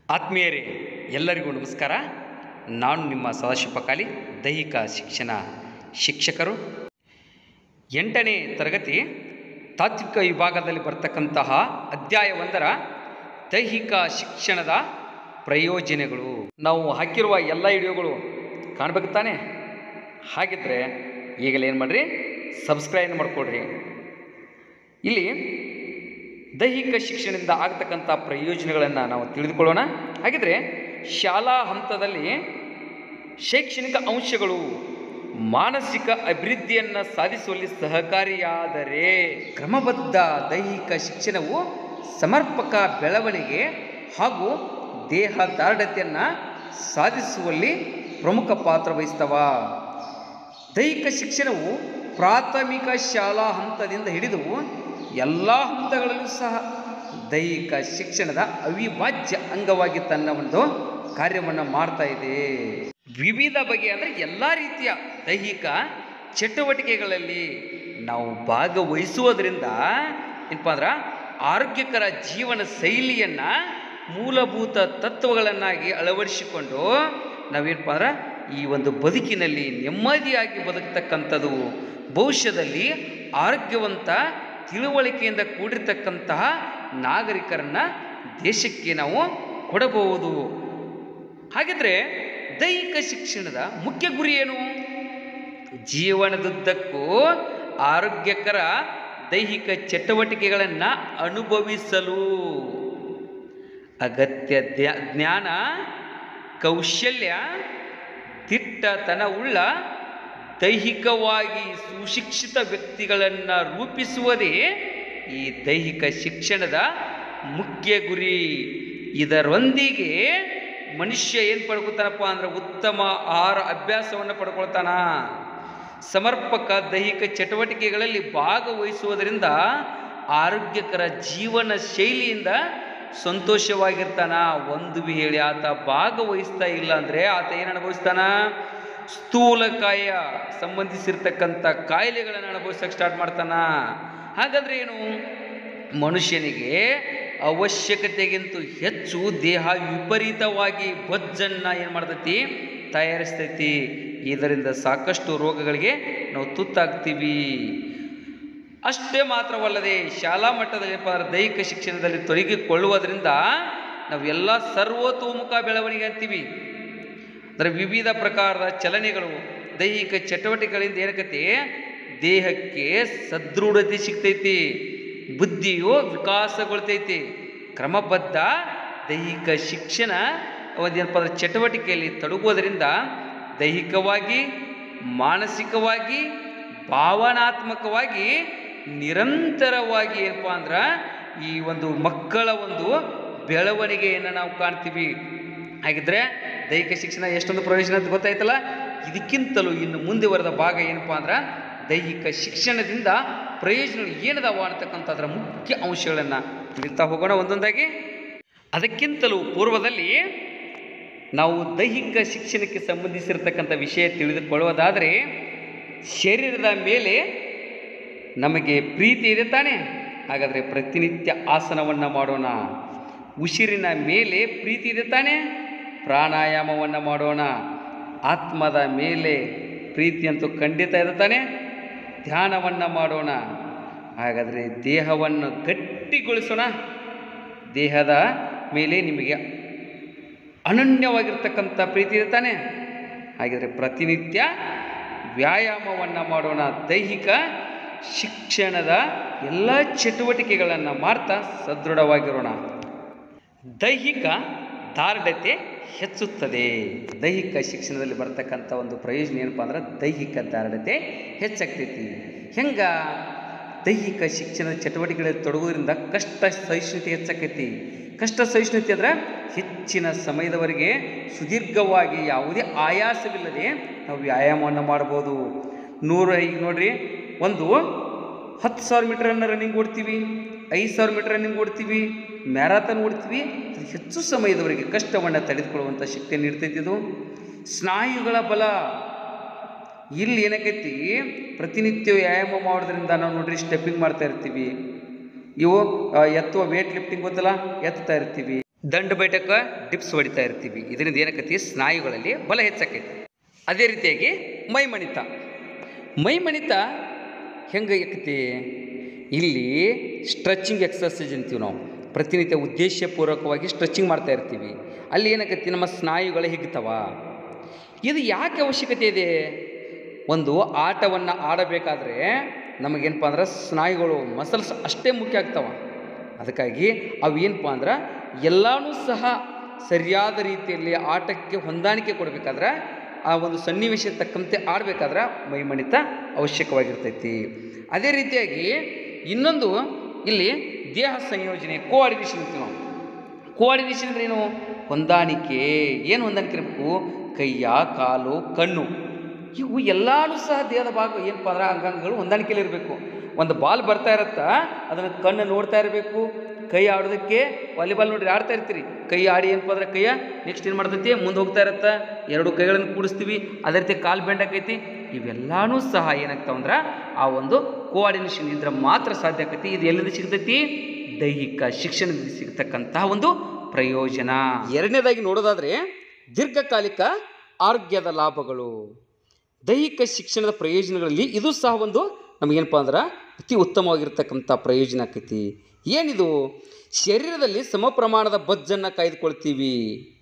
ಆತ್ಮೀಯರೇ ಎಲ್ಲರಿಗೂ ನಮಸ್ಕಾರ ನಾನು ನಿಮ್ಮ ಸದಾಶಿವ ಪಕಾಲಿ ದೈಹಿಕ ಶಿಕ್ಷಣ ಶಿಕ್ಷಕರು ಎಂಟನೇ ತರಗತಿ ತಾತ್ವಿಕ ವಿಭಾಗದಲ್ಲಿ ಬರ್ತಕ್ಕಂತಹ ಅಧ್ಯಾಯ ಒಂದರ ದೈಹಿಕ ಶಿಕ್ಷಣದ ಪ್ರಯೋಜನಗಳು ನಾವು ಹಾಕಿರುವ ಎಲ್ಲ ವಿಡಿಯೋಗಳು ಕಾಣ್ಬೇಕು ತಾನೆ ಹಾಗಿದ್ರೆ ಈಗಲೇ ಏನು ಮಾಡಿರಿ ಸಬ್ಸ್ಕ್ರೈಬ್ ಮಾಡ್ಕೊಳ್ರಿ ಇಲ್ಲಿ ದೈಹಿಕ ಶಿಕ್ಷಣದಿಂದ ಆಗ್ತಕ್ಕಂಥ ಪ್ರಯೋಜನಗಳನ್ನು ನಾವು ತಿಳಿದುಕೊಳ್ಳೋಣ ಹಾಗಿದ್ರೆ ಶಾಲಾ ಹಂತದಲ್ಲಿ ಶೈಕ್ಷಣಿಕ ಅಂಶಗಳು ಮಾನಸಿಕ ಅಭಿವೃದ್ಧಿಯನ್ನು ಸಾಧಿಸುವಲ್ಲಿ ಸಹಕಾರಿಯಾದರೆ ಕ್ರಮಬದ್ಧ ದೈಹಿಕ ಶಿಕ್ಷಣವು ಸಮರ್ಪಕ ಬೆಳವಣಿಗೆ ಹಾಗೂ ದೇಹ ದಾರ್ಢ್ಯತೆಯನ್ನು ಸಾಧಿಸುವಲ್ಲಿ ಪ್ರಮುಖ ಪಾತ್ರ ವಹಿಸ್ತವ ದೈಹಿಕ ಶಿಕ್ಷಣವು ಪ್ರಾಥಮಿಕ ಶಾಲಾ ಹಂತದಿಂದ ಹಿಡಿದು ಎಲ್ಲ ಹಂತಗಳಲ್ಲೂ ಸಹ ದೈಹಿಕ ಶಿಕ್ಷಣದ ಅವಿಭಾಜ್ಯ ಅಂಗವಾಗಿ ತನ್ನ ಒಂದು ಕಾರ್ಯವನ್ನು ಮಾಡ್ತಾ ಇದೆ ವಿವಿಧ ಬಗೆಯ ಅಂದರೆ ಎಲ್ಲ ರೀತಿಯ ದೈಹಿಕ ಚಟುವಟಿಕೆಗಳಲ್ಲಿ ನಾವು ಭಾಗವಹಿಸುವುದರಿಂದ ಏನಪ್ಪ ಅಂದ್ರೆ ಆರೋಗ್ಯಕರ ಜೀವನ ಶೈಲಿಯನ್ನು ಮೂಲಭೂತ ತತ್ವಗಳನ್ನಾಗಿ ಅಳವಡಿಸಿಕೊಂಡು ನಾವೇನಪ್ಪ ಅಂದ್ರೆ ಈ ಒಂದು ಬದುಕಿನಲ್ಲಿ ನೆಮ್ಮದಿಯಾಗಿ ಬದುಕತಕ್ಕಂಥದ್ದು ಭವಿಷ್ಯದಲ್ಲಿ ಆರೋಗ್ಯವಂತ ತಿಳುವಳಿಕೆಯಿಂದ ಕೂಡಿರ್ತಕ್ಕಂತಹ ನಾಗರಿಕರನ್ನ ದೇಶಕ್ಕೆ ನಾವು ಕೊಡಬಹುದು ಹಾಗಿದ್ರೆ ದೈಹಿಕ ಶಿಕ್ಷಣದ ಮುಖ್ಯ ಗುರಿ ಏನು ಜೀವನದುದ್ದಕ್ಕೂ ಆರೋಗ್ಯಕರ ದೈಹಿಕ ಚಟುವಟಿಕೆಗಳನ್ನು ಅನುಭವಿಸಲು ಅಗತ್ಯ ದ್ಯಾ- ಜ್ಞಾನ ಕೌಶಲ್ಯ ದಿಟ್ಟತನವುಳ್ಳ ದೈಹಿಕವಾಗಿ ಸುಶಿಕ್ಷಿತ ವ್ಯಕ್ತಿಗಳನ್ನು ರೂಪಿಸುವುದೇ ಈ ದೈಹಿಕ ಶಿಕ್ಷಣದ ಮುಖ್ಯ ಗುರಿ ಇದರೊಂದಿಗೆ ಮನುಷ್ಯ ಏನು ಪಡ್ಕೊತಾನಪ್ಪ ಅಂದ್ರೆ ಉತ್ತಮ ಆಹಾರ ಅಭ್ಯಾಸವನ್ನು ಪಡ್ಕೊಳ್ತಾನ ಸಮರ್ಪಕ ದೈಹಿಕ ಚಟುವಟಿಕೆಗಳಲ್ಲಿ ಭಾಗವಹಿಸುವುದರಿಂದ ಆರೋಗ್ಯಕರ ಜೀವನ ಶೈಲಿಯಿಂದ ಸಂತೋಷವಾಗಿರ್ತಾನ ಒಂದು ಹೇಳಿ ಆತ ಭಾಗವಹಿಸ್ತಾ ಇಲ್ಲ ಅಂದರೆ ಆತ ಏನು ಅನುಭವಿಸ್ತಾನ ಸ್ಥೂಲಕಾಯ ಸಂಬಂಧಿಸಿರ್ತಕ್ಕಂಥ ಕಾಯಿಲೆಗಳನ್ನು ಅನುಭವಿಸಕ್ಕೆ ಸ್ಟಾರ್ಟ್ ಮಾಡ್ತಾನ ಹಾಗಾದ್ರೆ ಏನು ಮನುಷ್ಯನಿಗೆ ಅವಶ್ಯಕತೆಗಿಂತ ಹೆಚ್ಚು ದೇಹ ವಿಪರೀತವಾಗಿ ಬೊಜ್ಜನ್ನು ಏನು ಮಾಡ್ತೈತಿ ತಯಾರಿಸ್ತೈತಿ ಇದರಿಂದ ಸಾಕಷ್ಟು ರೋಗಗಳಿಗೆ ನಾವು ತುತ್ತಾಗ್ತೀವಿ ಅಷ್ಟೇ ಮಾತ್ರವಲ್ಲದೆ ಶಾಲಾ ಮಟ್ಟದಲ್ಲಿ ಏನಪ್ಪ ಅಂದ್ರೆ ದೈಹಿಕ ಶಿಕ್ಷಣದಲ್ಲಿ ತೊಡಗಿಕೊಳ್ಳುವುದರಿಂದ ನಾವೆಲ್ಲ ಸರ್ವತೋಮುಖ ಬೆಳವಣಿಗೆ ಅಂತೀವಿ ಅಂದರೆ ವಿವಿಧ ಪ್ರಕಾರದ ಚಲನೆಗಳು ದೈಹಿಕ ಚಟುವಟಿಕೆಗಳಿಂದ ಏನಕತಿ ದೇಹಕ್ಕೆ ಸದೃಢತೆ ಸಿಗ್ತೈತಿ ಬುದ್ಧಿಯು ವಿಕಾಸಗೊಳ್ತೈತಿ ಕ್ರಮಬದ್ಧ ದೈಹಿಕ ಶಿಕ್ಷಣ ಒಂದೇನಪ್ಪ ಅಂದ್ರೆ ಚಟುವಟಿಕೆಯಲ್ಲಿ ತೊಡಗುವುದರಿಂದ ದೈಹಿಕವಾಗಿ ಮಾನಸಿಕವಾಗಿ ಭಾವನಾತ್ಮಕವಾಗಿ ನಿರಂತರವಾಗಿ ಏನಪ್ಪ ಅಂದ್ರೆ ಈ ಒಂದು ಮಕ್ಕಳ ಒಂದು ಬೆಳವಣಿಗೆಯನ್ನು ನಾವು ಕಾಣ್ತೀವಿ ಹಾಗಿದ್ರೆ ದೈಹಿಕ ಶಿಕ್ಷಣ ಎಷ್ಟೊಂದು ಪ್ರಯೋಜನ ಅಂತ ಗೊತ್ತಾಯ್ತಲ್ಲ ಇದಕ್ಕಿಂತಲೂ ಇನ್ನು ಮುಂದುವರೆದ ಭಾಗ ಏನಪ್ಪ ಅಂದ್ರೆ ದೈಹಿಕ ಶಿಕ್ಷಣದಿಂದ ಪ್ರಯೋಜನಗಳು ಏನದಾವ ಅಂತಕ್ಕಂಥದ್ರ ಮುಖ್ಯ ಅಂಶಗಳನ್ನು ತಿಳಿತಾ ಹೋಗೋಣ ಒಂದೊಂದಾಗಿ ಅದಕ್ಕಿಂತಲೂ ಪೂರ್ವದಲ್ಲಿ ನಾವು ದೈಹಿಕ ಶಿಕ್ಷಣಕ್ಕೆ ಸಂಬಂಧಿಸಿರ್ತಕ್ಕಂಥ ವಿಷಯ ತಿಳಿದುಕೊಳ್ಳುವುದಾದರೆ ಶರೀರದ ಮೇಲೆ ನಮಗೆ ಪ್ರೀತಿ ಇದೆ ತಾನೆ ಹಾಗಾದರೆ ಪ್ರತಿನಿತ್ಯ ಆಸನವನ್ನು ಮಾಡೋಣ ಉಸಿರಿನ ಮೇಲೆ ಪ್ರೀತಿ ಇದೆ ತಾನೆ ಪ್ರಾಣಾಯಾಮವನ್ನು ಮಾಡೋಣ ಆತ್ಮದ ಮೇಲೆ ಪ್ರೀತಿ ಅಂತೂ ಖಂಡಿತ ಇದೆ ತಾನೆ ಧ್ಯಾನವನ್ನು ಮಾಡೋಣ ಹಾಗಾದರೆ ದೇಹವನ್ನು ಗಟ್ಟಿಗೊಳಿಸೋಣ ದೇಹದ ಮೇಲೆ ನಿಮಗೆ ಅನನ್ಯವಾಗಿರ್ತಕ್ಕಂಥ ಪ್ರೀತಿ ಇದೆ ತಾನೆ ಹಾಗಿದ್ರೆ ಪ್ರತಿನಿತ್ಯ ವ್ಯಾಯಾಮವನ್ನು ಮಾಡೋಣ ದೈಹಿಕ ಶಿಕ್ಷಣದ ಎಲ್ಲ ಚಟುವಟಿಕೆಗಳನ್ನು ಮಾಡ್ತಾ ಸದೃಢವಾಗಿರೋಣ ದೈಹಿಕ ದಾರ್ಢ್ಯತೆ ಹೆಚ್ಚುತ್ತದೆ ದೈಹಿಕ ಶಿಕ್ಷಣದಲ್ಲಿ ಬರ್ತಕ್ಕಂಥ ಒಂದು ಪ್ರಯೋಜನ ಏನಪ್ಪ ಅಂದ್ರೆ ದೈಹಿಕ ದಾರ್ಢ್ಯತೆ ಹೆಚ್ಚಾಗ್ತೈತಿ ಹೆಂಗ ದೈಹಿಕ ಶಿಕ್ಷಣದ ಚಟುವಟಿಕೆಗಳಲ್ಲಿ ತೊಡಗೋದ್ರಿಂದ ಕಷ್ಟ ಸಹಿಷ್ಣುತೆ ಹೆಚ್ಚಾಕೈತಿ ಕಷ್ಟ ಸಹಿಷ್ಣುತೆ ಅಂದ್ರೆ ಹೆಚ್ಚಿನ ಸಮಯದವರೆಗೆ ಸುದೀರ್ಘವಾಗಿ ಯಾವುದೇ ಆಯಾಸವಿಲ್ಲದೆ ನಾವು ವ್ಯಾಯಾಮವನ್ನು ಮಾಡ್ಬೋದು ನೂರು ಈಗ ನೋಡ್ರಿ ಒಂದು ಹತ್ತು ಸಾವಿರ ಮೀಟರನ್ನು ರನ್ನಿಂಗ್ ಓಡ್ತೀವಿ ಐದು ಸಾವಿರ ಮೀಟರ್ ರನ್ನಿಂಗ್ ಓಡ್ತೀವಿ ಮ್ಯಾರಥಾನ್ ಓಡ್ತೀವಿ ಅದು ಹೆಚ್ಚು ಸಮಯದವರೆಗೆ ಕಷ್ಟವನ್ನು ತಡೆದುಕೊಳ್ಳುವಂಥ ಶಕ್ತಿಯನ್ನು ನೀಡ್ತೈತಿ ಇದು ಸ್ನಾಯುಗಳ ಬಲ ಇಲ್ಲಿ ಏನಾಕೈತಿ ಪ್ರತಿನಿತ್ಯ ವ್ಯಾಯಾಮ ಮಾಡೋದ್ರಿಂದ ನಾವು ನೋಡ್ರಿ ಸ್ಟೆಪ್ಪಿಂಗ್ ಮಾಡ್ತಾ ಇರ್ತೀವಿ ಇವು ಆ, ಎತ್ತುವ ವೇಟ್ ಲಿಫ್ಟಿಂಗ್ ಗೊತ್ತಲ್ಲ ಎತ್ತಾ ಇರ್ತೀವಿ ದಂಡು ಬೈಟಕ್ಕೆ ಡಿಪ್ಸ್ ಹೊಡಿತಾ ಇರ್ತೀವಿ ಇದರಿಂದ ಏನಕ್ಕತಿ ಸ್ನಾಯುಗಳಲ್ಲಿ ಬಲ ಹೆಚ್ಚಾಕೈತಿ ಅದೇ ರೀತಿಯಾಗಿ ಮೈ ಮಣಿತ ಮೈ ಮಣಿತ ಹೆಂಗೆ ಆಕತಿ ಇಲ್ಲಿ ಸ್ಟ್ರೆಚಿಂಗ್ ಎಕ್ಸರ್ಸೈಸ್ ಅಂತೀವಿ ನಾವು ಪ್ರತಿನಿತ್ಯ ಉದ್ದೇಶಪೂರ್ವಕವಾಗಿ ಸ್ಟ್ರೆಚಿಂಗ್ ಮಾಡ್ತಾ ಇರ್ತೀವಿ ಅಲ್ಲಿ ಏನಾಕತಿ ನಮ್ಮ ಸ್ನಾಯುಗಳು ಹಿಗ್ತಾವ ಇದು ಯಾಕೆ ಅವಶ್ಯಕತೆ ಇದೆ ಒಂದು ಆಟವನ್ನು ಆಡಬೇಕಾದ್ರೆ ನಮಗೇನಪ್ಪ ಅಂದ್ರೆ ಸ್ನಾಯುಗಳು ಮಸಲ್ಸ್ ಅಷ್ಟೇ ಮುಖ್ಯ ಆಗ್ತಾವ ಅದಕ್ಕಾಗಿ ಅವು ಏನಪ್ಪ ಅಂದ್ರೆ ಎಲ್ಲನೂ ಸಹ ಸರಿಯಾದ ರೀತಿಯಲ್ಲಿ ಆಟಕ್ಕೆ ಹೊಂದಾಣಿಕೆ ಕೊಡಬೇಕಾದ್ರೆ ಆ ಒಂದು ಸನ್ನಿವೇಶ ತಕ್ಕಂತೆ ಆಡಬೇಕಾದ್ರೆ ಮೈಮಣಿತ ಅವಶ್ಯಕವಾಗಿರ್ತೈತಿ ಅದೇ ರೀತಿಯಾಗಿ ಇನ್ನೊಂದು ಇಲ್ಲಿ ದೇಹ ಸಂಯೋಜನೆ ಕೋಆರ್ಡಿನೇಷನ್ ಅಂತೀವಿ ನಾವು ಕೋಆರ್ಡಿನೇಷನ್ ಅಂದ್ರೆ ಏನು ಹೊಂದಾಣಿಕೆ ಏನು ಹೊಂದಾಣಿಕೆ ಇರಬೇಕು ಕೈಯ ಕಾಲು ಕಣ್ಣು ಇವು ಎಲ್ಲಾನು ಸಹ ದೇಹದ ಭಾಗ ಏನಪ್ಪ ಅಂದ್ರೆ ಅಂಗಾಂಗಗಳು ಹೊಂದಾಣಿಕೆಯಲ್ಲಿ ಇರಬೇಕು ಒಂದು ಬಾಲ್ ಬರ್ತಾ ಇರತ್ತಾ ಅದನ್ನು ಕಣ್ಣು ನೋಡ್ತಾ ಇರಬೇಕು ಕೈ ಆಡೋದಕ್ಕೆ ವಾಲಿಬಾಲ್ ನೋಡ್ರಿ ಆಡ್ತಾ ಇರ್ತೀರಿ ಕೈ ಆಡಿ ಏನಪ್ಪ ಅಂದ್ರೆ ಕೈಯ ನೆಕ್ಸ್ಟ್ ಏನು ಮಾಡ್ತೈತಿ ಮುಂದೆ ಹೋಗ್ತಾ ಇರತ್ತಾ ಎರಡು ಕೈಗಳನ್ನು ಕೂಡಿಸ್ತೀವಿ ಅದೇ ರೀತಿ ಕಾಲು ಬೆಂಡ್ ಆಕೈತಿ ಇವೆಲ್ಲಾನು ಸಹ ಏನಾಗ್ತಾವ ಅಂದ್ರೆ ಆ ಒಂದು ಕೋಆರ್ಡಿನೇಷನ್ ಇದ್ರೆ ಮಾತ್ರ ಸಾಧ್ಯ ಆಕೈತಿ ಇದು ಎಲ್ಲಿಂದ ಸಿಗ್ತೈತಿ ದೈಹಿಕ ಶಿಕ್ಷಣದಿಂದ ಸಿಗ್ತಕ್ಕಂತಹ ಒಂದು ಪ್ರಯೋಜನ ಎರಡನೇದಾಗಿ ನೋಡೋದಾದ್ರೆ ದೀರ್ಘಕಾಲಿಕ ಆರೋಗ್ಯದ ಲಾಭಗಳು ದೈಹಿಕ ಶಿಕ್ಷಣದ ಪ್ರಯೋಜನಗಳಲ್ಲಿ ಇದು ಸಹ ಒಂದು ನಮಗೇನಪ್ಪ ಅಂದ್ರೆ ಅತಿ ಉತ್ತಮವಾಗಿರ್ತಕ್ಕಂಥ ಪ್ರಯೋಜನ ಆಕೈತಿ ಏನಿದು ಶರೀರದಲ್ಲಿ ಸಮ ಪ್ರಮಾಣದ ಬಜ್ಜನ್ನು ಕಾಯ್ದುಕೊಳ್ತೀವಿ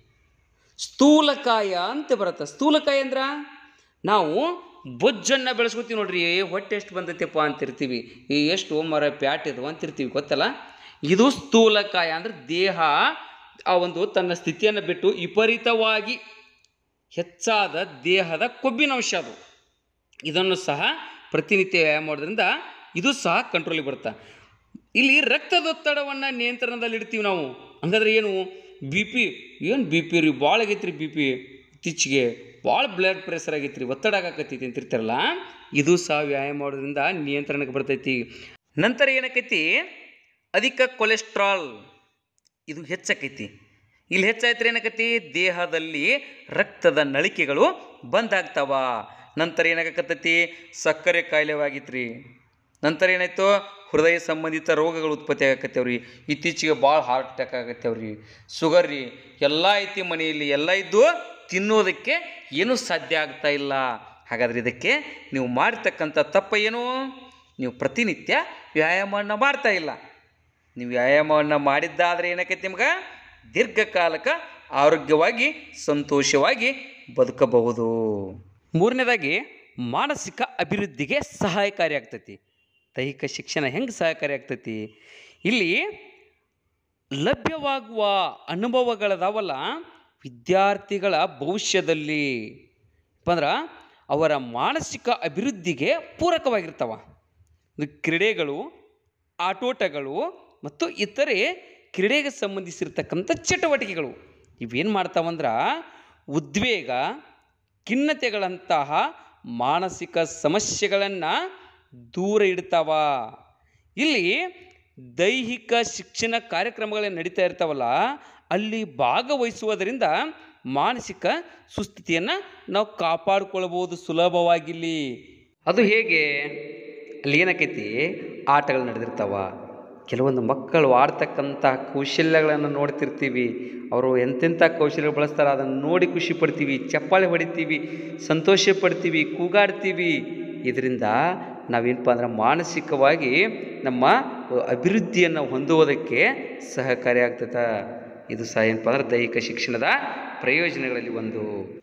ಸ್ಥೂಲಕಾಯ ಅಂತ ಬರುತ್ತೆ ಸ್ಥೂಲಕಾಯ ಅಂದ್ರೆ ನಾವು ಬೊಜ್ಜನ್ನು ಬೆಳೆಸ್ಕೊತೀವಿ ನೋಡ್ರಿ ಏ, ಹೊಟ್ಟೆ ಎಷ್ಟು ಬಂದೈತೆಪ್ಪ ಅಂತಿರ್ತೀವಿ ಈ ಎಷ್ಟು ಮರ ಪ್ಯಾಟ್ ಇದು ಅಂತಿರ್ತೀವಿ ಗೊತ್ತಲ್ಲ ಇದು ಸ್ಥೂಲಕಾಯ ಅಂದ್ರೆ ದೇಹ ಆ ಒಂದು ತನ್ನ ಸ್ಥಿತಿಯನ್ನು ಬಿಟ್ಟು ವಿಪರೀತವಾಗಿ ಹೆಚ್ಚಾದ ದೇಹದ ಕೊಬ್ಬಿನಂಶ ಅದು ಇದನ್ನು ಸಹ ಪ್ರತಿನಿತ್ಯ ವ್ಯಾಯಾಮ ಮಾಡೋದ್ರಿಂದ ಇದು ಸಹ ಕಂಟ್ರೋಲಿಗೆ ಬರುತ್ತೆ ಇಲ್ಲಿ ರಕ್ತದೊತ್ತಡವನ್ನು ನಿಯಂತ್ರಣದಲ್ಲಿ ಇಡ್ತೀವಿ ನಾವು ಹಂಗಾದ್ರೆ ಏನು ಬಿ ಪಿ ಏನು ಬಿ ಪಿ ರೀ ಭಾಳ ಆಗೈತೆ ರೀ ಬಿ ಪಿ ಇತ್ತೀಚೆಗೆ ಭಾಳ ಬ್ಲಡ್ ಪ್ರೆಷರ್ ಆಗೈತೆ ರೀ ಒತ್ತಡ ಆಗಾಕತ್ತೈತಿ ಅಂತಿರ್ತಾರಲ್ಲ ಇದು ಸಹ ವ್ಯಾಯಾಮ ಮಾಡೋದ್ರಿಂದ ನಿಯಂತ್ರಣಕ್ಕೆ ಬರ್ತೈತಿ ನಂತರ ಏನಾಕೈತಿ ಅಧಿಕ ಕೊಲೆಸ್ಟ್ರಾಲ್ ಇದು ಹೆಚ್ಚಾಕೈತಿ ಇಲ್ಲಿ ಹೆಚ್ಚಾಯ್ತು ಏನಾಕೈತಿ ದೇಹದಲ್ಲಿ ರಕ್ತದ ನಳಿಕೆಗಳು ಬಂದಾಗ್ತಾವ ನಂತರ ಏನಾಗಕತ್ತೈತಿ ಸಕ್ಕರೆ ಕಾಯಿಲೆವಾಗಿತ್ರಿ ನಂತರ ಏನಾಯ್ತು ಹೃದಯ ಸಂಬಂಧಿತ ರೋಗಗಳು ಉತ್ಪತ್ತಿ ಆಗಕತ್ತೇವ್ರಿ ಇತ್ತೀಚೆಗೆ ಭಾಳ ಹಾರ್ಟ್ ಅಟ್ಯಾಕ್ ಆಗತ್ತೇವ್ರಿ ಶುಗರ್ ರೀ ಎಲ್ಲ ಐತಿ ಮನೆಯಲ್ಲಿ ಎಲ್ಲ ಇದ್ದು ತಿನ್ನೋದಕ್ಕೆ ಏನೂ ಸಾಧ್ಯ ಆಗ್ತಾ ಇಲ್ಲ ಹಾಗಾದ್ರೆ ಇದಕ್ಕೆ ನೀವು ಮಾಡ್ತಕ್ಕಂಥ ತಪ್ಪ ಏನು ನೀವು ಪ್ರತಿನಿತ್ಯ ವ್ಯಾಯಾಮವನ್ನು ಮಾಡ್ತಾ ಇಲ್ಲ ನೀವು ವ್ಯಾಯಾಮವನ್ನು ಮಾಡಿದ್ದಾದರೆ ಏನಾಕೈತಿ ನಿಮ್ಗೆ ದೀರ್ಘಕಾಲಕ ಆರೋಗ್ಯವಾಗಿ ಸಂತೋಷವಾಗಿ ಬದುಕಬಹುದು ಮೂರನೇದಾಗಿ ಮಾನಸಿಕ ಅಭಿವೃದ್ಧಿಗೆ ಸಹಾಯಕಾರಿ ಆಗ್ತೈತಿ ದೈಹಿಕ ಶಿಕ್ಷಣ ಹೆಂಗೆ ಸಹಕಾರಿ ಆಗ್ತೈತಿ ಇಲ್ಲಿ ಲಭ್ಯವಾಗುವ ಅನುಭವಗಳದಾವಲ್ಲ ವಿದ್ಯಾರ್ಥಿಗಳ ಭವಿಷ್ಯದಲ್ಲಿ ಅಂದ್ರೆ ಅವರ ಮಾನಸಿಕ ಅಭಿವೃದ್ಧಿಗೆ ಪೂರಕವಾಗಿರ್ತಾವ ಇದು ಕ್ರೀಡೆಗಳು ಆಟೋಟಗಳು ಮತ್ತು ಇತರೆ ಕ್ರೀಡೆಗೆ ಸಂಬಂಧಿಸಿರ್ತಕ್ಕಂಥ ಚಟುವಟಿಕೆಗಳು ಇವೇನು ಮಾಡ್ತಾವಂದ್ರೆ ಉದ್ವೇಗ ಖಿನ್ನತೆಗಳಂತಹ ಮಾನಸಿಕ ಸಮಸ್ಯೆಗಳನ್ನು ದೂರ ಇಡ್ತಾವ ಇಲ್ಲಿ ದೈಹಿಕ ಶಿಕ್ಷಣ ಕಾರ್ಯಕ್ರಮಗಳು ನಡೀತಾ ಇರ್ತಾವಲ್ಲ ಅಲ್ಲಿ ಭಾಗವಹಿಸುವುದರಿಂದ ಮಾನಸಿಕ ಸುಸ್ಥಿತಿಯನ್ನು ನಾವು ಕಾಪಾಡಿಕೊಳ್ಬೋದು ಸುಲಭವಾಗಿಲ್ಲಿ ಅದು ಹೇಗೆ ಅಲ್ಲಿ ಏನಾಕೈತಿ ಆಟಗಳು ನಡೆದಿರ್ತಾವ ಕೆಲವೊಂದು ಮಕ್ಕಳು ಆಡ್ತಕ್ಕಂಥ ಕೌಶಲ್ಯಗಳನ್ನು ನೋಡ್ತಿರ್ತೀವಿ ಅವರು ಎಂತೆಂಥ ಕೌಶಲ್ಯ ಬಳಸ್ತಾರೆ ಅದನ್ನು ನೋಡಿ ಖುಷಿ ಪಡ್ತೀವಿ ಚಪ್ಪಾಳೆ ಹೊಡಿತೀವಿ ಸಂತೋಷ ಪಡ್ತೀವಿ ಕೂಗಾಡ್ತೀವಿ ಇದರಿಂದ ನಾವೇನಪ್ಪ ಅಂದ್ರೆ ಮಾನಸಿಕವಾಗಿ ನಮ್ಮ ಅಭಿವೃದ್ಧಿಯನ್ನು ಹೊಂದುವುದಕ್ಕೆ ಸಹಕಾರಿಯಾಗ್ತದೆ ಇದು ಸಹ ಏನಪ್ಪ ಅಂದ್ರೆ ದೈಹಿಕ ಶಿಕ್ಷಣದ ಪ್ರಯೋಜನಗಳಲ್ಲಿ ಒಂದು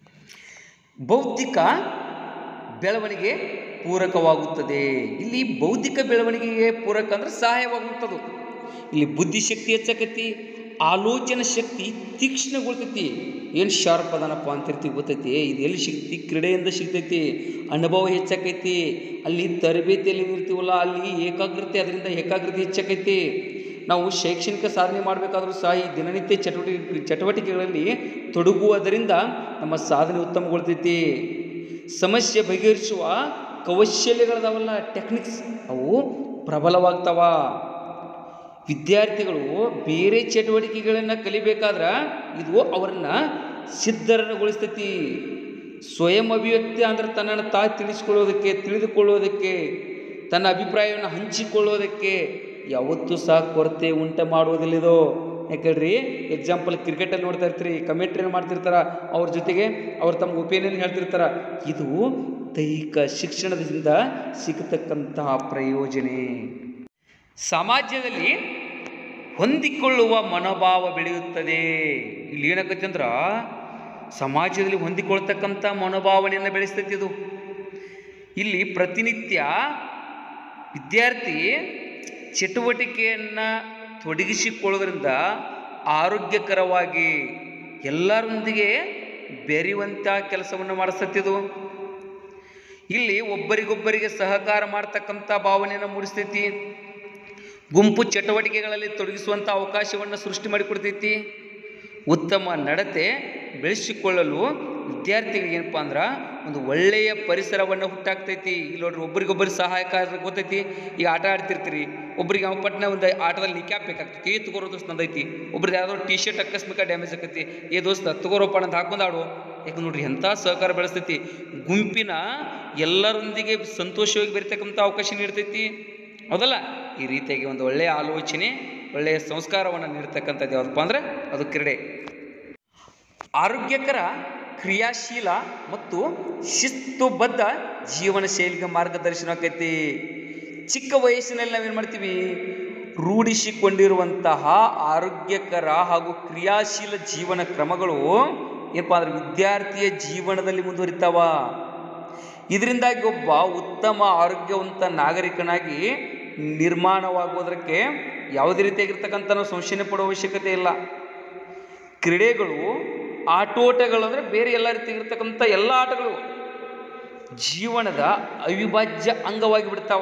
ಬೌದ್ಧಿಕ ಬೆಳವಣಿಗೆ ಪೂರಕವಾಗುತ್ತದೆ ಇಲ್ಲಿ ಬೌದ್ಧಿಕ ಬೆಳವಣಿಗೆಗೆ ಪೂರಕ ಅಂದ್ರೆ ಸಹಾಯವಾಗುತ್ತದೆ ಇಲ್ಲಿ ಬುದ್ಧಿಶಕ್ತಿ ಹೆಚ್ಚಾಕೈತಿ ಆಲೋಚನಾ ಶಕ್ತಿ ತೀಕ್ಷ್ಣಗೊಳ್ತೈತಿ ಏನು ಶಾರ್ಪ್ ಅದಾನಪ್ಪ ಅಂತಿರ್ತೀವಿ ಗೊತ್ತೈತಿ ಇದು ಎಲ್ಲಿ ಸಿಗ್ತಿ ಕ್ರೀಡೆಯಿಂದ ಸಿಗ್ತೈತಿ ಅನುಭವ ಹೆಚ್ಚಾಕೈತಿ ಅಲ್ಲಿ ತರಬೇತಿಯಲ್ಲಿ ಇರ್ತೀವಲ್ಲ ಅಲ್ಲಿ ಏಕಾಗ್ರತೆ ಅದರಿಂದ ಏಕಾಗ್ರತೆ ಹೆಚ್ಚಾಕೈತಿ ನಾವು ಶೈಕ್ಷಣಿಕ ಸಾಧನೆ ಮಾಡಬೇಕಾದ್ರೂ ಸಹ ಈ ದಿನನಿತ್ಯ ಚಟುವಟಿಕೆ ಚಟುವಟಿಕೆಗಳಲ್ಲಿ ತೊಡಗುವುದರಿಂದ ನಮ್ಮ ಸಾಧನೆ ಉತ್ತಮಗೊಳ್ತೈತಿ ಸಮಸ್ಯೆ ಬಗೆಹರಿಸುವ ಕೌಶಲ್ಯಗಳದಾವಲ್ಲ ಟೆಕ್ನಿಕ್ಸ್ ಅವು ಪ್ರಬಲವಾಗ್ತಾವ ವಿದ್ಯಾರ್ಥಿಗಳು ಬೇರೆ ಚಟುವಟಿಕೆಗಳನ್ನು ಕಲಿಬೇಕಾದ್ರೆ ಇದು ಅವರನ್ನ ಸಿದ್ಧರನ್ನಗೊಳಿಸ್ತೈತಿ ಸ್ವಯಂ ಅಭಿವ್ಯಕ್ತಿ ಅಂದ್ರೆ ತನ್ನನ್ನು ತಾ ತಿಳಿಸ್ಕೊಳ್ಳೋದಕ್ಕೆ ತಿಳಿದುಕೊಳ್ಳೋದಕ್ಕೆ ತನ್ನ ಅಭಿಪ್ರಾಯವನ್ನು ಹಂಚಿಕೊಳ್ಳೋದಕ್ಕೆ ಯಾವತ್ತೂ ಸಹ ಕೊರತೆ ಉಂಟು ಮಾಡುವುದಿಲ್ಲ ಇದು ಯಾಕಂದ್ರಿ ಎಕ್ಸಾಂಪಲ್ ಕ್ರಿಕೆಟಲ್ಲಿ ನೋಡ್ತಾ ಇರ್ತೀರಿ ಕಮೆಂಟ್ರಿನ ಮಾಡ್ತಿರ್ತಾರ ಅವ್ರ ಜೊತೆಗೆ ಅವ್ರು ತಮ್ಮ ಒಪಿನಿಯನ್ ಹೇಳ್ತಿರ್ತಾರ ಇದು ದೈಹಿಕ ಶಿಕ್ಷಣದಿಂದ ಸಿಗತಕ್ಕಂತಹ ಪ್ರಯೋಜನೆ ಸಮಾಜದಲ್ಲಿ ಹೊಂದಿಕೊಳ್ಳುವ ಮನೋಭಾವ ಬೆಳೆಯುತ್ತದೆ ಇಲ್ಲಿ ಏನಾಗತ್ತೆ ಅಂದ್ರೆ ಸಮಾಜದಲ್ಲಿ ಹೊಂದಿಕೊಳ್ತಕ್ಕಂಥ ಮನೋಭಾವನೆಯನ್ನು ಬೆಳೆಸ್ತೈತಿ ಇದು ಇಲ್ಲಿ ಪ್ರತಿನಿತ್ಯ ವಿದ್ಯಾರ್ಥಿ ಚಟುವಟಿಕೆಯನ್ನು ತೊಡಗಿಸಿಕೊಳ್ಳೋದ್ರಿಂದ ಆರೋಗ್ಯಕರವಾಗಿ ಎಲ್ಲರೊಂದಿಗೆ ಬೆರೆಯುವಂಥ ಕೆಲಸವನ್ನು ಮಾಡಿಸ್ತೈತಿದು ಇಲ್ಲಿ ಒಬ್ಬರಿಗೊಬ್ಬರಿಗೆ ಸಹಕಾರ ಮಾಡ್ತಕ್ಕಂಥ ಭಾವನೆಯನ್ನು ಮೂಡಿಸ್ತೈತಿ ಗುಂಪು ಚಟುವಟಿಕೆಗಳಲ್ಲಿ ತೊಡಗಿಸುವಂಥ ಅವಕಾಶವನ್ನು ಸೃಷ್ಟಿ ಮಾಡಿಕೊಡ್ತೈತಿ ಉತ್ತಮ ನಡತೆ ಬೆಳೆಸಿಕೊಳ್ಳಲು ವಿದ್ಯಾರ್ಥಿಗಳಿಗೆ ಏನಪ್ಪ ಅಂದ್ರೆ ಒಂದು ಒಳ್ಳೆಯ ಪರಿಸರವನ್ನು ಹುಟ್ಟಾಕ್ತೈತಿ ಇಲ್ಲಿ ನೋಡ್ರಿ ಒಬ್ರಿಗೊಬ್ಬರು ಸಹಾಯಕಾರ ಗೊತ್ತೈತಿ ಈಗ ಆಟ ಆಡ್ತಿರ್ತೀರಿ ಒಬ್ರಿಗೆ ಅವ್ನು ಪಟ್ನ ಒಂದು ಆಟದಲ್ಲಿ ನಿಕ್ಯಾಪ್ ಬೇಕಾಗ್ತೈತಿ ಏ ತಗೋರೋ ದೋಸ್ತ್ ನಂದೈತಿ ಒಬ್ರಿಗೆ ಯಾವ್ದೋ ಟಿ ಶರ್ಟ್ ಅಕಸ್ಮಿಕ ಡ್ಯಾಮೇಜ್ ಆಕೈತಿ ಏ ದೋಸ್ತ ತಗೋರೋಪ್ಪ ಅಂತ ಹಾಕೊಂಡು ಆಡು ಯಾಕೆ ನೋಡ್ರಿ ಎಂಥ ಸಹಕಾರ ಬೆಳೆಸ್ತೈತಿ ಗುಂಪಿನ ಎಲ್ಲರೊಂದಿಗೆ ಸಂತೋಷವಾಗಿ ಬೆರಿತಕ್ಕಂಥ ಅವಕಾಶ ನೀಡ್ತೈತಿ ಹೌದಲ್ಲ ಈ ರೀತಿಯಾಗಿ ಒಂದು ಒಳ್ಳೆಯ ಆಲೋಚನೆ ಒಳ್ಳೆಯ ಸಂಸ್ಕಾರವನ್ನು ನೀಡ್ತಕ್ಕಂಥದ್ದು ಯಾವುದಪ್ಪ ಅಂದ್ರೆ ಅದು ಕ್ರೀಡೆ ಆರೋಗ್ಯಕರ ಕ್ರಿಯಾಶೀಲ ಮತ್ತು ಶಿಸ್ತುಬದ್ಧ ಜೀವನ ಶೈಲಿಗೆ ಮಾರ್ಗದರ್ಶನ ಆಕೈತಿ ಚಿಕ್ಕ ವಯಸ್ಸಿನಲ್ಲಿ ನಾವೇನು ಮಾಡ್ತೀವಿ ರೂಢಿಸಿಕೊಂಡಿರುವಂತಹ ಆರೋಗ್ಯಕರ ಹಾಗೂ ಕ್ರಿಯಾಶೀಲ ಜೀವನ ಕ್ರಮಗಳು ಏನಪ್ಪ ಅಂದ್ರೆ ವಿದ್ಯಾರ್ಥಿಯ ಜೀವನದಲ್ಲಿ ಮುಂದುವರಿತಾವ ಇದರಿಂದಾಗಿ ಒಬ್ಬ ಉತ್ತಮ ಆರೋಗ್ಯವಂತ ನಾಗರಿಕನಾಗಿ ನಿರ್ಮಾಣವಾಗುವುದಕ್ಕೆ ಯಾವುದೇ ರೀತಿಯಾಗಿರ್ತಕ್ಕಂಥ ನಾವು ಸಂಶಯ ಪಡುವ ಅವಶ್ಯಕತೆ ಇಲ್ಲ ಕ್ರೀಡೆಗಳು ಆಟೋಟಗಳು ಅಂದರೆ ಬೇರೆ ಎಲ್ಲ ರೀತಿಯಾಗಿರ್ತಕ್ಕಂಥ ಎಲ್ಲ ಆಟಗಳು ಜೀವನದ ಅವಿಭಾಜ್ಯ ಅಂಗವಾಗಿ ಬಿಡ್ತಾವ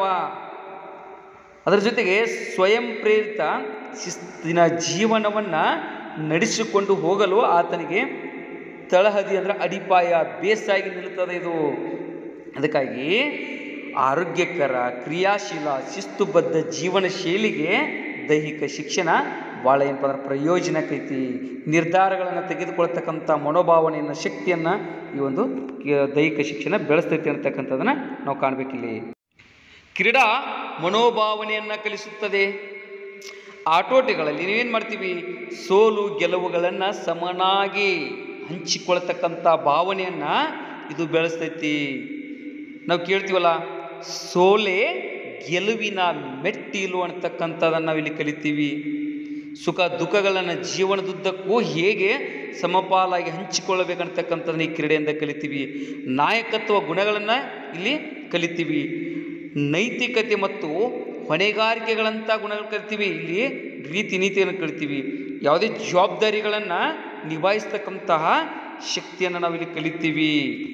ಅದರ ಜೊತೆಗೆ ಸ್ವಯಂ ಪ್ರೇರಿತ ಶಿಸ್ತಿನ ಜೀವನವನ್ನು ನಡೆಸಿಕೊಂಡು ಹೋಗಲು ಆತನಿಗೆ ತಳಹದಿ ಅಂದರೆ ಅಡಿಪಾಯ ಬೇಸಾಗಿ ನಿಲ್ಲುತ್ತದೆ ಇದು ಅದಕ್ಕಾಗಿ ಆರೋಗ್ಯಕರ ಕ್ರಿಯಾಶೀಲ ಶಿಸ್ತುಬದ್ಧ ಜೀವನ ಶೈಲಿಗೆ ದೈಹಿಕ ಶಿಕ್ಷಣ ಭಾಳ ಏನಪ್ಪ ಅಂದ್ರೆ ಪ್ರಯೋಜನಕ್ಕೈತಿ ನಿರ್ಧಾರಗಳನ್ನು ತೆಗೆದುಕೊಳ್ತಕ್ಕಂಥ ಮನೋಭಾವನೆಯನ್ನು ಶಕ್ತಿಯನ್ನು ಈ ಒಂದು ಕ- ದೈಹಿಕ ಶಿಕ್ಷಣ ಬೆಳೆಸ್ತೈತಿ ಅಂತಕ್ಕಂಥದ್ದನ್ನು ನಾವು ಕಾಣಬೇಕಿಲ್ಲಿ ಕ್ರೀಡಾ ಮನೋಭಾವನೆಯನ್ನು ಕಲಿಸುತ್ತದೆ ಆಟೋಟಗಳಲ್ಲಿ ನೀವೇನು ಮಾಡ್ತೀವಿ ಸೋಲು ಗೆಲುವುಗಳನ್ನು ಸಮನಾಗಿ ಹಂಚಿಕೊಳ್ತಕ್ಕಂಥ ಭಾವನೆಯನ್ನು ಇದು ಬೆಳೆಸ್ತೈತಿ ನಾವು ಕೇಳ್ತೀವಲ್ಲ ಸೋಲೆ ಗೆಲುವಿನ ಮೆಟ್ಟಿಲು ಅಂತಕ್ಕಂಥದ್ದನ್ನು ನಾವು ಇಲ್ಲಿ ಕಲಿತೀವಿ ಸುಖ ದುಃಖಗಳನ್ನು ಜೀವನದುದ್ದಕ್ಕೂ ಹೇಗೆ ಸಮಪಾಲಾಗಿ ಹಂಚಿಕೊಳ್ಳಬೇಕಂತಕ್ಕಂಥದ್ದನ್ನ ಈ ಕ್ರೀಡೆಯಿಂದ ಕಲಿತೀವಿ ನಾಯಕತ್ವ ಗುಣಗಳನ್ನು ಇಲ್ಲಿ ಕಲಿತೀವಿ ನೈತಿಕತೆ ಮತ್ತು ಹೊಣೆಗಾರಿಕೆಗಳಂಥ ಗುಣಗಳು ಕಲಿತೀವಿ ಇಲ್ಲಿ ರೀತಿ ನೀತಿಯನ್ನು ಕಲಿತೀವಿ ಯಾವುದೇ ಜವಾಬ್ದಾರಿಗಳನ್ನು ನಿಭಾಯಿಸ್ತಕ್ಕಂತಹ ಶಕ್ತಿಯನ್ನು ನಾವಿಲ್ಲಿ ಕಲಿತೀವಿ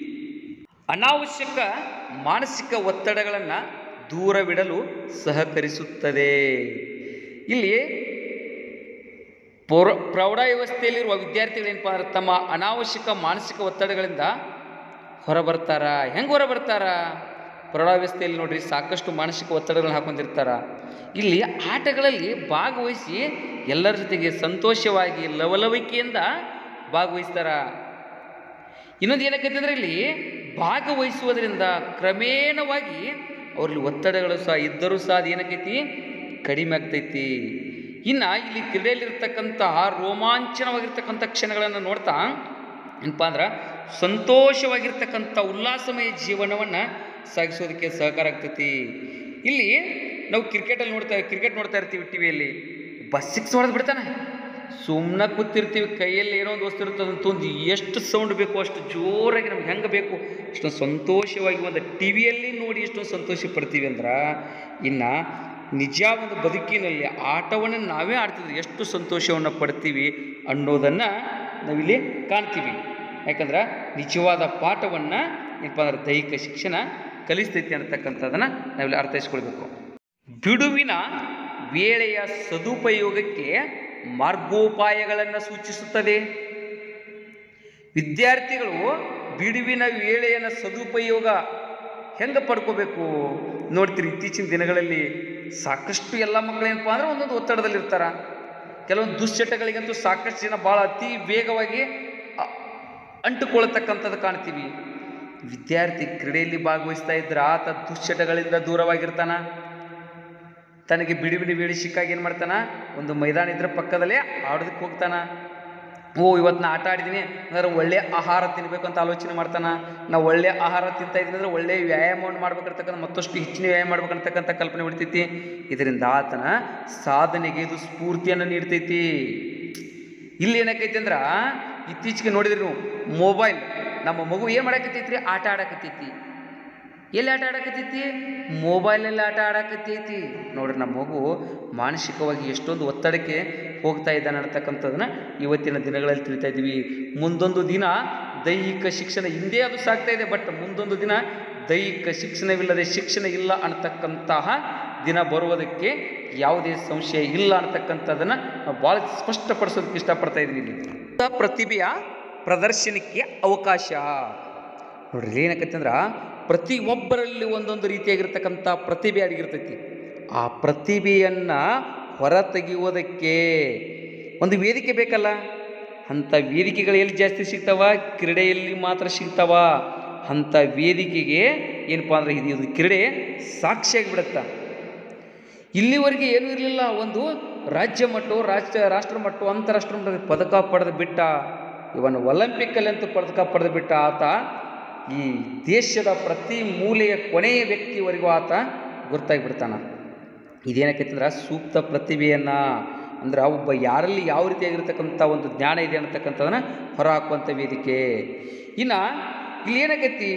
ಅನಾವಶ್ಯಕ ಮಾನಸಿಕ ಒತ್ತಡಗಳನ್ನು ದೂರವಿಡಲು ಸಹಕರಿಸುತ್ತದೆ ಇಲ್ಲಿ ಪೌರ ಪ್ರೌಢಾವಸ್ಥೆಯಲ್ಲಿರುವ ವಿದ್ಯಾರ್ಥಿಗಳೇನಪ್ಪ ಅಂದ್ರೆ ತಮ್ಮ ಅನಾವಶ್ಯಕ ಮಾನಸಿಕ ಒತ್ತಡಗಳಿಂದ ಹೊರಬರ್ತಾರ ಹೆಂಗೆ ಹೊರಬರ್ತಾರ ಪ್ರೌಢಾವಸ್ಥೆಯಲ್ಲಿ ನೋಡ್ರಿ ಸಾಕಷ್ಟು ಮಾನಸಿಕ ಒತ್ತಡಗಳನ್ನ ಹಾಕೊಂಡಿರ್ತಾರ ಇಲ್ಲಿ ಆಟಗಳಲ್ಲಿ ಭಾಗವಹಿಸಿ ಎಲ್ಲರ ಜೊತೆಗೆ ಸಂತೋಷವಾಗಿ ಲವಲವಿಕೆಯಿಂದ ಭಾಗವಹಿಸ್ತಾರ ಇನ್ನೊಂದು ಏನಕ್ಕೈತೆ ಅಂದ್ರೆ ಇಲ್ಲಿ ಭಾಗವಹಿಸುವುದರಿಂದ ಕ್ರಮೇಣವಾಗಿ ಅವ್ರಲ್ಲಿ ಒತ್ತಡಗಳು ಸಹ ಇದ್ದರೂ ಸಹ ಅದು ಏನಕ್ಕೈತಿ ಕಡಿಮೆ ಆಗ್ತೈತಿ ಇನ್ನು ಇಲ್ಲಿ ಕ್ರೀಡೆಯಲ್ಲಿರ್ತಕ್ಕಂತಹ ರೋಮಾಂಚನವಾಗಿರ್ತಕ್ಕಂಥ ಕ್ಷಣಗಳನ್ನು ನೋಡ್ತಾ ಏನಪ್ಪ ಅಂದ್ರೆ ಸಂತೋಷವಾಗಿರ್ತಕ್ಕಂಥ ಉಲ್ಲಾಸಮಯ ಜೀವನವನ್ನು ಸಾಗಿಸೋದಕ್ಕೆ ಸಹಕಾರ ಆಗ್ತೈತಿ ಇಲ್ಲಿ ನಾವು ಕ್ರಿಕೆಟಲ್ಲಿ ನೋಡ್ತಾ ಕ್ರಿಕೆಟ್ ನೋಡ್ತಾ ಇರ್ತೀವಿ ಟಿ ವಿಯಲ್ಲಿ ಬಸ್ ಸಿಕ್ಸ್ ಹೊಡೆದು ಬಿಡ್ತಾನೆ ಸುಮ್ಮನೆ ಕೂತಿರ್ತೀವಿ ಕೈಯಲ್ಲಿ ಏನೋ ಒಂದು ವಸ್ತು ಇರ್ತದೆ ಅಂತ ಒಂದು ಎಷ್ಟು ಸೌಂಡ್ ಬೇಕು ಅಷ್ಟು ಜೋರಾಗಿ ನಮ್ಗೆ ಹೆಂಗೆ ಬೇಕು ಅಷ್ಟೊಂದು ಸಂತೋಷವಾಗಿ ಒಂದು ಟಿ ವಿಯಲ್ಲಿ ನೋಡಿ ಎಷ್ಟೊಂದು ಸಂತೋಷ ಪಡ್ತೀವಿ ಅಂದ್ರೆ ಇನ್ನು ನಿಜ ಒಂದು ಬದುಕಿನಲ್ಲಿ ಆಟವನ್ನು ನಾವೇ ಆಡ್ತಿದ್ವಿ ಎಷ್ಟು ಸಂತೋಷವನ್ನು ಪಡ್ತೀವಿ ಅನ್ನೋದನ್ನು ನಾವಿಲ್ಲಿ ಕಾಣ್ತೀವಿ ಯಾಕಂದ್ರೆ ನಿಜವಾದ ಪಾಠವನ್ನು ಏನಪ್ಪ ಅಂದ್ರೆ ದೈಹಿಕ ಶಿಕ್ಷಣ ಕಲಿಸ್ತೈತಿ ಅಂತಕ್ಕಂಥದ್ದನ್ನು ನಾವಿಲ್ಲಿ ಅರ್ಥೈಸ್ಕೊಳ್ಬೇಕು ಬಿಡುವಿನ ವೇಳೆಯ ಸದುಪಯೋಗಕ್ಕೆ ಮಾರ್ಗೋಪಾಯಗಳನ್ನು ಸೂಚಿಸುತ್ತದೆ ವಿದ್ಯಾರ್ಥಿಗಳು ಬಿಡುವಿನ ವೇಳೆಯನ್ನು ಸದುಪಯೋಗ ಹೆಂಗೆ ಪಡ್ಕೋಬೇಕು ನೋಡ್ತೀರಿ ಇತ್ತೀಚಿನ ದಿನಗಳಲ್ಲಿ ಸಾಕಷ್ಟು ಎಲ್ಲ ಮಕ್ಕಳು ಏನಪ್ಪ ಅಂದ್ರೆ ಒಂದೊಂದು ಒತ್ತಡದಲ್ಲಿರ್ತಾರ ಕೆಲವೊಂದು ದುಶ್ಚಟಗಳಿಗಂತೂ ಸಾಕಷ್ಟು ಜನ ಭಾಳ ಅತಿ ವೇಗವಾಗಿ ಅ- ಅಂಟುಕೊಳ್ತಕ್ಕಂಥದ್ದು ಕಾಣ್ತೀವಿ ವಿದ್ಯಾರ್ಥಿ ಕ್ರೀಡೆಯಲ್ಲಿ ಭಾಗವಹಿಸ್ತಾ ಇದ್ರೆ ಆತ ದುಶ್ಚಟಗಳಿಂದ ದೂರವಾಗಿರ್ತಾನ ತನಗೆ ಬಿಡಿ ಬಿಡಿ ಬೇಡಿ ಸಿಕ್ಕಾಗ ಏನು ಮಾಡ್ತಾನ ಒಂದು ಮೈದಾನ ಇದ್ರ ಪಕ್ಕದಲ್ಲೇ ಆಡೋದಕ್ಕೆ ಹೋಗ್ತಾನ ಓ ಇವತ್ತು ನಾ ಆಟ ಆಡಿದ್ದೀನಿ ಅಂದ್ರೆ ಒಳ್ಳೆ ಆಹಾರ ತಿನ್ನಬೇಕು ಅಂತ ಆಲೋಚನೆ ಮಾಡ್ತಾನ ನಾವು ಒಳ್ಳೆ ಆಹಾರ ತಿಂತಾ ಇದ್ದೀನಿ ಅಂದ್ರೆ ಒಳ್ಳೆ ವ್ಯಾಯಾಮವನ್ನು ಮಾಡ್ಬೇಕಿರ್ತಕ್ಕಂಥ ಮತ್ತಷ್ಟು ಹೆಚ್ಚಿನ ವ್ಯಾಯಾಮ ಮಾಡ್ಬೇಕಂತಕ್ಕಂಥ ಕಲ್ಪನೆ ಹೊಡಿತೈತಿ ಇದರಿಂದ ಆತನ ಸಾಧನೆಗೆ ಇದು ಸ್ಫೂರ್ತಿಯನ್ನು ನೀಡ್ತೈತಿ ಇಲ್ಲಿ ಏನಾಕೈತಿ ಅಂದ್ರ ಇತ್ತೀಚೆಗೆ ನೋಡಿದ್ರಿ ನೀವು ಮೊಬೈಲ್ ನಮ್ಮ ಮಗು ಏನು ಮಾಡಾಕತ್ತೈತ್ರಿ ಆಟ ಆಡಕತ್ತೈತಿ ಎಲ್ಲಿ ಆಟ ಆಡಕತ್ತೈತಿ ಮೊಬೈಲಲ್ಲಿ ಆಟ ಆಡಕತ್ತೈತಿ ನೋಡ್ರಿ ನಮ್ಮ ಮಗು ಮಾನಸಿಕವಾಗಿ ಎಷ್ಟೊಂದು ಒತ್ತಡಕ್ಕೆ ಹೋಗ್ತಾ ಇದ್ದಾನೆ ಅನ್ನತಕ್ಕಂಥದ್ದನ್ನ ಇವತ್ತಿನ ದಿನಗಳಲ್ಲಿ ತಿಳಿತಾ ಇದ್ದೀವಿ ಮುಂದೊಂದು ದಿನ ದೈಹಿಕ ಶಿಕ್ಷಣ ಹಿಂದೆ ಅದು ಸಾಗ್ತಾ ಇದೆ ಬಟ್ ಮುಂದೊಂದು ದಿನ ದೈಹಿಕ ಶಿಕ್ಷಣವಿಲ್ಲದೆ ಶಿಕ್ಷಣ ಇಲ್ಲ ಅನ್ನತಕ್ಕಂತಹ ದಿನ ಬರುವುದಕ್ಕೆ ಯಾವುದೇ ಸಂಶಯ ಇಲ್ಲ ಅನ್ನತಕ್ಕಂಥದ್ದನ್ನು ನಾವು ಭಾಳ ಸ್ಪಷ್ಟಪಡಿಸೋದಕ್ಕೆ ಇಷ್ಟಪಡ್ತಾ ಇದ್ದೀನಿ ಇಲ್ಲಿ ಪ್ರತಿಭೆಯ ಪ್ರದರ್ಶನಕ್ಕೆ ಅವಕಾಶ ನೋಡ್ರಿ ಏನಾಕೈತಿ ಅಂದ್ರೆ ಪ್ರತಿಯೊಬ್ಬರಲ್ಲಿ ಒಂದೊಂದು ರೀತಿಯಾಗಿರ್ತಕ್ಕಂಥ ಪ್ರತಿಭೆ ಅಡಗಿರ್ತೈತಿ ಆ ಪ್ರತಿಭೆಯನ್ನು ಹೊರತೆಗೆಯುವುದಕ್ಕೆ ಒಂದು ವೇದಿಕೆ ಬೇಕಲ್ಲ ಅಂಥ ವೇದಿಕೆಗಳು ಎಲ್ಲಿ ಜಾಸ್ತಿ ಸಿಗ್ತಾವ ಕ್ರೀಡೆಯಲ್ಲಿ ಮಾತ್ರ ಸಿಗ್ತಾವ ಅಂಥ ವೇದಿಕೆಗೆ ಏನಪ್ಪ ಅಂದರೆ ಇದು ಇದು ಕ್ರೀಡೆ ಸಾಕ್ಷಿಯಾಗಿಬಿಡುತ್ತೆ ಇಲ್ಲಿವರೆಗೆ ಏನೂ ಇರಲಿಲ್ಲ ಒಂದು ರಾಜ್ಯ ಮಟ್ಟ ರಾಷ್ಟ್ರ ರಾಷ್ಟ್ರ ಮಟ್ಟ ಅಂತಾರಾಷ್ಟ್ರ ಮಟ್ಟದ ಪದಕ ಪಡೆದು ಬಿಟ್ಟ ಇವನು ಒಲಿಂಪಿಕ್ಕಲ್ಲಿ ಅಂತೂ ಪದಕ ಪಡೆದು ಬಿಟ್ಟ ಆತ ಈ ದೇಶದ ಪ್ರತಿ ಮೂಲೆಯ ಕೊನೆಯ ವ್ಯಕ್ತಿವರೆಗೂ ಆತ ಗುರ್ತಾಗಿಬಿಡ್ತಾನ ಇದೇನಕ್ಕೈತಂದ್ರೆ ಸೂಕ್ತ ಪ್ರತಿಭೆಯನ್ನು ಅಂದ್ರೆ ಒಬ್ಬ ಯಾರಲ್ಲಿ ಯಾವ ರೀತಿಯಾಗಿರ್ತಕ್ಕಂಥ ಒಂದು ಜ್ಞಾನ ಇದೆ ಅನ್ನತಕ್ಕಂಥದನ್ನ ಹೊರಹಾಕುವಂಥ ವೇದಿಕೆ ಇನ್ನು ಇಲ್ಲಿ ಏನಾಗೈತಿ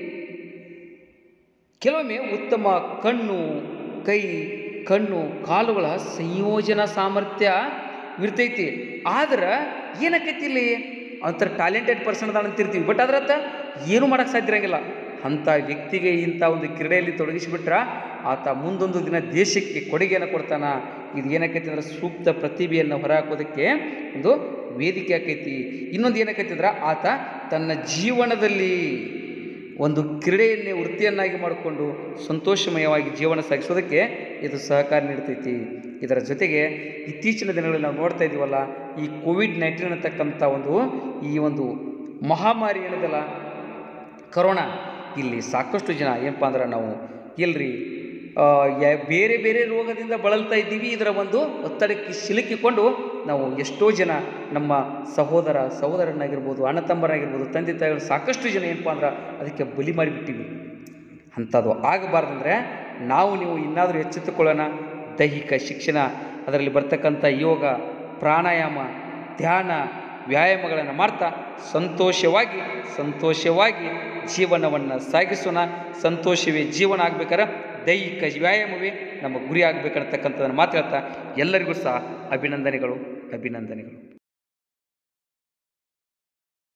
ಕೆಲವೊಮ್ಮೆ ಉತ್ತಮ ಕಣ್ಣು ಕೈ ಕಣ್ಣು ಕಾಲುಗಳ ಸಂಯೋಜನಾ ಸಾಮರ್ಥ್ಯ ಇರ್ತೈತಿ ಆದ್ರೆ ಏನಕ್ಕೈತಿ ಇಲ್ಲಿ ಒಂಥರ ಟ್ಯಾಲೆಂಟೆಡ್ ಪರ್ಸನ್ ಅದಾನ ಅಂತಿರ್ತೀವಿ ಬಟ್ ಅದ್ರತ್ತ ಏನು ಮಾಡೋಕ್ಕೆ ಸಾಧ್ಯ ಇರಂಗಿಲ್ಲ ಅಂಥ ವ್ಯಕ್ತಿಗೆ ಇಂಥ ಒಂದು ಕ್ರೀಡೆಯಲ್ಲಿ ತೊಡಗಿಸಿಬಿಟ್ರ ಆತ ಮುಂದೊಂದು ದಿನ ದೇಶಕ್ಕೆ ಕೊಡುಗೆಯನ್ನು ಕೊಡ್ತಾನ ಇದು ಏನಕ್ಕೈತಿ ಅಂದ್ರೆ ಸೂಕ್ತ ಪ್ರತಿಭೆಯನ್ನು ಹೊರಹಾಕೋದಕ್ಕೆ ಒಂದು ವೇದಿಕೆ ಆಕೈತಿ ಇನ್ನೊಂದು ಏನಕ್ಕೈತಿ ಅಂದ್ರೆ ಆತ ತನ್ನ ಜೀವನದಲ್ಲಿ ಒಂದು ಕ್ರೀಡೆಯನ್ನೇ ವೃತ್ತಿಯನ್ನಾಗಿ ಮಾಡಿಕೊಂಡು ಸಂತೋಷಮಯವಾಗಿ ಜೀವನ ಸಾಗಿಸೋದಕ್ಕೆ ಇದು ಸಹಕಾರ ನೀಡ್ತೈತಿ ಇದರ ಜೊತೆಗೆ ಇತ್ತೀಚಿನ ದಿನಗಳಲ್ಲಿ ನಾವು ನೋಡ್ತಾ ಇದ್ದೀವಲ್ಲ ಈ ಕೋವಿಡ್ ನೈನ್ಟೀನ್ ಅನ್ನತಕ್ಕಂಥ ಒಂದು ಈ ಒಂದು ಮಹಾಮಾರಿ ಏನದಲ್ಲ ಕರೋನಾ ಇಲ್ಲಿ ಸಾಕಷ್ಟು ಜನ ಏನಪ್ಪ ಅಂದ್ರೆ ನಾವು ಎಲ್ರಿ ಆ, ಯಾ- ಬೇರೆ ಬೇರೆ ರೋಗದಿಂದ ಬಳಲ್ತಾ ಇದ್ದೀವಿ ಇದರ ಒಂದು ಒತ್ತಡಕ್ಕೆ ಸಿಲುಕಿಕೊಂಡು ನಾವು ಎಷ್ಟೋ ಜನ ನಮ್ಮ ಸಹೋದರ ಸಹೋದರನಾಗಿರ್ಬೋದು ಅಣ್ಣ ತಮ್ಮರಾಗಿರ್ಬೋದು ತಂದೆ ತಾಯಿಗಳು ಸಾಕಷ್ಟು ಜನ ಏನಪ್ಪ ಅಂದ್ರೆ ಅದಕ್ಕೆ ಬಲಿ ಮಾಡಿಬಿಟ್ಟಿವಿ ಅಂಥದ್ದು ಆಗಬಾರ್ದಂದ್ರೆ ನಾವು ನೀವು ಇನ್ನಾದರೂ ಎಚ್ಚೆತ್ತುಕೊಳ್ಳೋಣ ದೈಹಿಕ ಶಿಕ್ಷಣ ಅದರಲ್ಲಿ ಬರ್ತಕ್ಕಂಥ ಯೋಗ ಪ್ರಾಣಾಯಾಮ ಧ್ಯಾನ ವ್ಯಾಯಾಮಗಳನ್ನು ಮಾಡ್ತಾ ಸಂತೋಷವಾಗಿ ಸಂತೋಷವಾಗಿ ಜೀವನವನ್ನು ಸಾಗಿಸೋಣ ಸಂತೋಷವೇ ಜೀವನ ಆಗ್ಬೇಕಾದ್ರೆ ದೈಹಿಕ ವ್ಯಾಯಾಮವೇ ನಮ್ಮ ಗುರಿ ಆಗಬೇಕನ್ನತಕ್ಕಂಥದ್ದನ್ನು ಮಾತಾಡ್ತಾ ಎಲ್ಲರಿಗೂ ಸಹ ಅಭಿನಂದನೆಗಳು ಅಭಿನಂದನೆಗಳು